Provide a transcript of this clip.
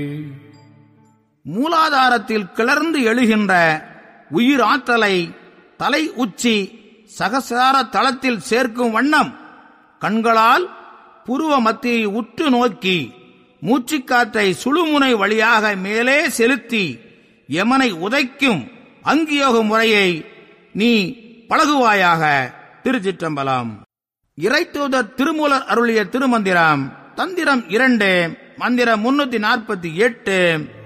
மூலாதாரத்தில் கிளர்ந்து எழுகின்ற உயிர் ஆற்றலை தலை உச்சி சகசார தளத்தில் சேர்க்கும் வண்ணம் கண்களால் புருவ மத்தியை உற்று நோக்கி மூச்சுக்காற்றை சுழுமுனை வழியாக மேலே செலுத்தி யமனை உதைக்கும் அங்கியோக முறையை நீ பழகுவாயாக திருச்சிற்றம்பலம் இறைத்தூதர் திருமூலர் அருளிய திருமந்திரம் தந்திரம் இரண்டு மந்திரம் முன்னூத்தி நாற்பத்தி எட்டு